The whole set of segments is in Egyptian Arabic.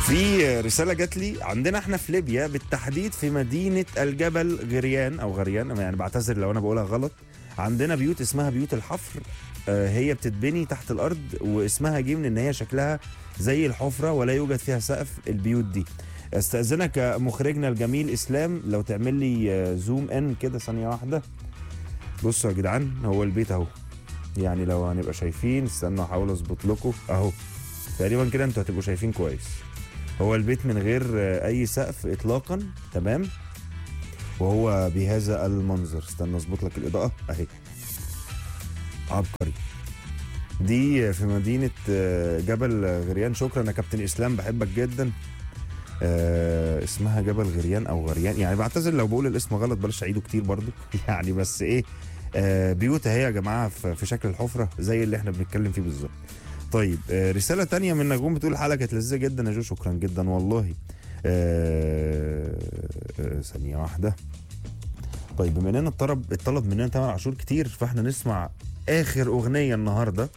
في رساله جات لي عندنا احنا في ليبيا بالتحديد في مدينه الجبل غريان او غريان يعني بعتذر لو انا بقولها غلط عندنا بيوت اسمها بيوت الحفر آه، هي بتتبني تحت الارض واسمها جه من ان هي شكلها زي الحفره ولا يوجد فيها سقف البيوت دي استاذنك مخرجنا الجميل اسلام لو تعمل لي آه، زوم ان كده ثانيه واحده بصوا يا جدعان هو البيت اهو يعني لو هنبقى شايفين استنوا احاول اظبط لكم اهو تقريبا كده انتوا هتبقوا شايفين كويس هو البيت من غير آه، اي سقف اطلاقا تمام وهو بهذا المنظر استنى اظبط لك الاضاءه اهي عبقري دي في مدينة آه، جبل غريان شكرا يا كابتن اسلام بحبك جدا آه اسمها جبل غريان او غريان يعني بعتذر لو بقول الاسم غلط بلاش اعيده كتير برضو يعني بس ايه آه بيوت اهي يا جماعه في في شكل الحفره زي اللي احنا بنتكلم فيه بالظبط طيب آه رساله تانية من نجوم بتقول الحلقه كانت لذيذه جدا يا جو شكرا جدا والله آه آه ثانيه واحده طيب بما اننا الطلب اتطلب مننا تامر عاشور كتير فاحنا نسمع اخر اغنيه النهارده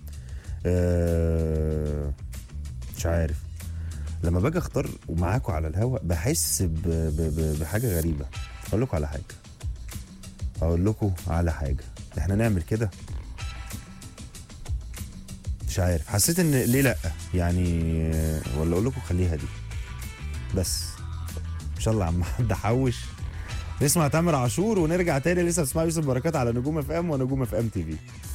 آه مش عارف لما باجي اختار ومعاكم على الهوا بحس ب ب ب بحاجه غريبه اقول لكم على حاجه اقول لكم على حاجه احنا نعمل كده مش عارف حسيت ان ليه لا يعني آه، ولا اقول لكم خليها دي بس ان شاء الله عم حد حوش نسمع تامر عاشور ونرجع تاني لسه بتسمع يوسف بركات على نجوم اف ام ونجوم اف ام تي في